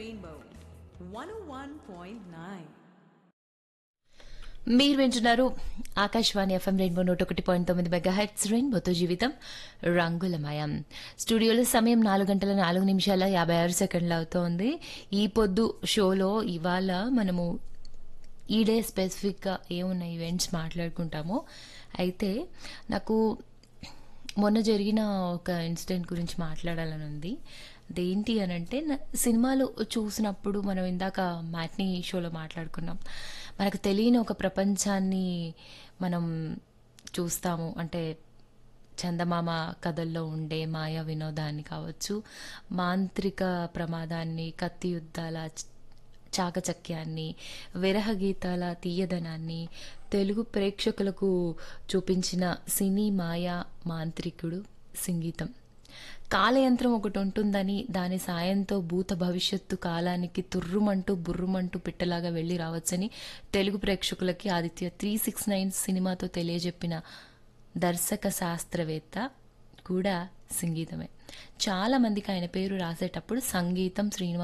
Rainbow 101.9. మీరు వింటున్నారు Akashvani FM rainbow నూట ఒకటి పాయింట్ తొమ్మిది మెగా హెడ్స్ రెయిన్బోతో జీవితం రంగులమయం స్టూడియోలో సమయం నాలుగు గంటల నాలుగు నిమిషాల యాభై ఆరు సెకండ్లు అవుతోంది ఈ పొద్దు షోలో ఇవాళ మనము ఈ డే స్పెసిఫిక్గా ఏమున్న ఈవెంట్స్ మాట్లాడుకుంటామో అయితే నాకు మొన్న జరిగిన ఒక ఇన్సిడెంట్ గురించి మాట్లాడాలని ఉంది అదేంటి అని అంటే న- సినిమాలు చూసినప్పుడు మనం ఇందాక మ్యాట్నీ షోలో మాట్లాడుకున్నాం మనకు తెలియని ఒక ప్రపంచాన్ని మనం చూస్తాము అంటే చందమామ కథల్లో ఉండే మాయా వినోదాన్ని కావచ్చు మాంత్రిక ప్రమాదాన్ని కత్తి యుద్ధాల చ- చాకచక్యాన్ని విరహ గీతాల తీయదనాన్ని తెలుగు ప్రేక్షకులకు చూపించిన సినీ మాయా మాంత్రికుడు సంగీతం కాలయంత్రం ఒకటి ఉంటుందని దాని సాయంతో భూత భవిష్యత్తు కాలానికి తుర్రుమంటూ బుర్రుమంటూ పిట్టలాగా వెళ్ళి రావచ్చని తెలుగు ప్రేక్షకులకి ఆదిత్య త్రీ సిక్స్ నైన్ సినిమాతో తెలియజెప్పిన దర్శక శాస్త్రవేత్త కూడా సంగీతమే చాలా మందికి ఆయన పేరు రాసేటప్పుడు సంగీతం శ్రీనివాస్